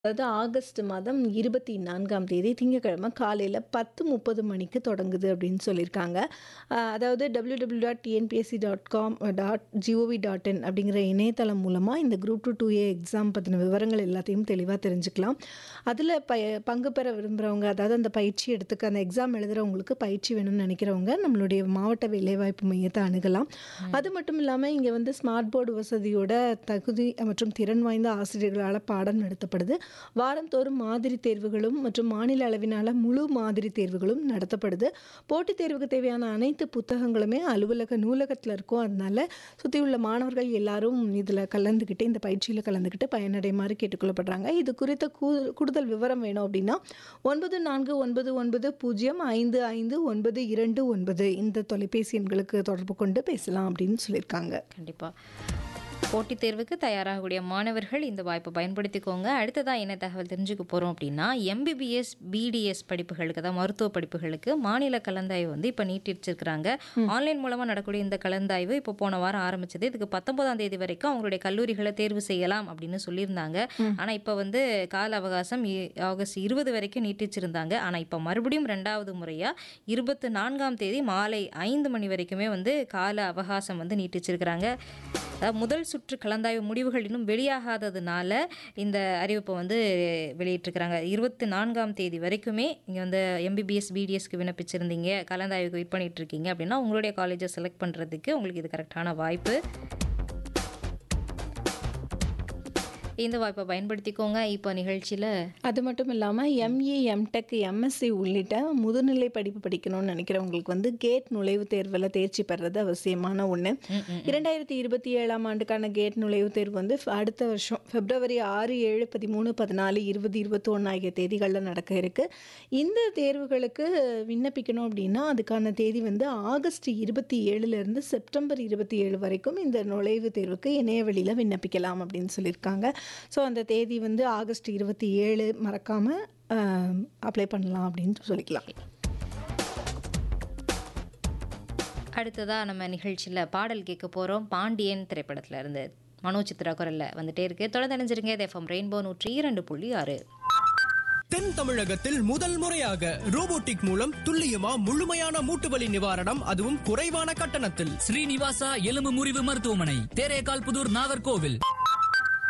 அதாவது ஆகஸ்ட் மாதம் இருபத்தி நான்காம் தேதி திங்கட்கிழமை காலையில் பத்து முப்பது மணிக்கு தொடங்குது அப்படின்னு சொல்லியிருக்காங்க அஹ் அதாவது W W dot TNPSC dot com dot GOV dot in அப்படிங்கிற இணையதளம் மூலமாக இந்த group two two A exam பற்றின விவரங்கள் எல்லாத்தையும் தெளிவாக தெரிஞ்சுக்கலாம் அதில் ப பங்கு பெற விரும்புகிறவங்க அதாவது அந்த பயிற்சி எடுத்துக்க அந்த எக்ஸாம் எழுதுகிறவங்களுக்கு பயிற்சி வேணும்னு நினைக்கிறவங்க நம்மளுடைய மாவட்ட வேலைவாய்ப்பு மையத்தை அணுகலாம் அது மட்டும் இல்லாமல் இங்கே வந்து ஸ்மார்ட் போர்டு வசதியோட தகுதி மற்றும் திறன் வாய்ந்த ஆசிரியர்களால் பாடம் நடத்தப்படுது வாரந்தோறும் மாதிரி தேர்வுகளும் மற்றும் மாநில அளவினால முழு மாதிரி தேர்வுகளும் நடத்தப்படுது போட்டித் தேர்வுக்கு தேவையான அனைத்து புத்தகங்களுமே அலுவலக நூலகத்தில் இருக்கும் அதனால சுற்றி உள்ள மாணவர்கள் எல்லாரும் இதில் கலந்துக்கிட்டு இந்த பயிற்சியில் கலந்துக்கிட்டு பயனடைமாறு கேட்டுக்கொள்ளப்படுறாங்க இது குறித்த கூ கூடுதல் விவரம் வேணும் அப்படின்னா ஒன்பது நான்கு ஒன்பது ஒன்பது பூஜ்ஜியம் ஐந்து ஐந்து ஒன்பது இரண்டு ஒன்பது இந்த தொலைபேசி எண்களுக்கு தொடர்பு கொண்டு பேசலாம் அப்படின்னு சொல்லியிருக்காங்க கண்டிப்பாக போட்டித் தேர்வுக்கு தயாராகக்கூடிய மாணவர்கள் இந்த வாய்ப்பை பயன்படுத்திக்கோங்க அடுத்ததாக என்ன தகவல் தெரிஞ்சுக்க போகிறோம் அப்படின்னா எம்பிபிஎஸ் பிடிஎஸ் படிப்புகளுக்கு அதாவது மருத்துவ படிப்புகளுக்கு மாநில கலந்தாய்வு வந்து இப்போ நீட்டிச்சிருக்கிறாங்க ஆன்லைன் மூலமாக நடக்கக்கூடிய இந்த கலந்தாய்வு இப்போ போன வாரம் ஆரம்பிச்சது இதுக்கு பத்தொன்பதாம் தேதி வரைக்கும் அவங்களுடைய கல்லூரிகளை தேர்வு செய்யலாம் அப்படின்னு சொல்லியிருந்தாங்க ஆனால் இப்போ வந்து கால அவகாசம் இ- ஆகஸ்ட் இருபது வரைக்கும் நீட்டிச்சிருந்தாங்க ஆனால் இப்போ மறுபடியும் ரெண்டாவது முறையாக இருபத்தி நான்காம் தேதி மாலை ஐந்து மணி வரைக்குமே வந்து கால அவகாசம் வந்து நீட்டிச்சிருக்கிறாங்க அதாவது முதல் சுற்று கலந்தாய்வு முடிவுகள் இன்னும் வெளியாகாததுனால இந்த அறிவிப்பை வந்து வெளியிட்டிருக்கிறாங்க இருபத்தி நான்காம் தேதி வரைக்குமே இங்கே வந்து எம்பிபிஎஸ் பிடிஎஸ்க்கு விண்ணப்பிச்சிருந்தீங்க கலந்தாய்வுக்கு வெயிட் பண்ணிட்டு இருக்கீங்க அப்படின்னா உங்களுடைய காலேஜை செலக்ட் பண்ணுறதுக்கு உங்களுக்கு இது கரெக்டான வாய்ப்பு இந்த வாய்ப்பை பயன்படுத்திக்கோங்க இப்போ நிகழ்ச்சியில் அது மட்டும் இல்லாமல் எம்ஏ எம்டெக் எம்எஸ்சி உள்ளிட்ட முதுநிலை படிப்பு படிக்கணும்னு நினைக்கிறவங்களுக்கு வந்து கேட் நுழைவுத் தேர்வில் தேர்ச்சி பெறுறது அவசியமான ஒன்று இரண்டாயிரத்தி இருபத்தி ஏழாம் ஆண்டுக்கான கேட் நுழைவுத் தேர்வு வந்து ஃப- அடுத்த வருஷம் பிப்ரவரி ஆறு ஏழு பதிமூணு பதினாலு இருபது இருபத்தொன்று ஆகிய தேதிகளில் நடக்க இருக்கு இந்த தேர்வுகளுக்கு விண்ணப்பிக்கணும் அப்படின்னா அதுக்கான தேதி வந்து ஆகஸ்ட் இருபத்தி ஏழுலேருந்து செப்டம்பர் இருபத்தி ஏழு வரைக்கும் இந்த நுழைவுத் தேர்வுக்கு இணையவழியில் விண்ணப்பிக்கலாம் அப்படின்னு சொல்லியிருக்காங்க ஸோ அந்த தேதி வந்து ஆகஸ்ட் இருபத்தி ஏழு மறக்காமல் அப்ளை பண்ணலாம் அப்படின்னு சொல்லிக்கலாம் அடுத்ததாக நம்ம நிகழ்ச்சியில் பாடல் கேட்க போகிறோம் பாண்டியன் திரைப்படத்துல இருந்து மனோ சித்ரா குரல்ல வந்துட்டே இருக்கு தொடர்ந்து அணிஞ்சிருங்க எஃப்எம் ரெயின்போ நூற்றி இரண்டு புள்ளி ஆறு தென் தமிழகத்தில் முதல் முறையாக ரோபோட்டிக் மூலம் துல்லியமா முழுமையான மூட்டுவலி நிவாரணம் அதுவும் குறைவான கட்டணத்தில் ஸ்ரீனிவாசா எலும்பு முறிவு மருத்துவமனை தேரேகால் புதூர் நாகர்கோவில்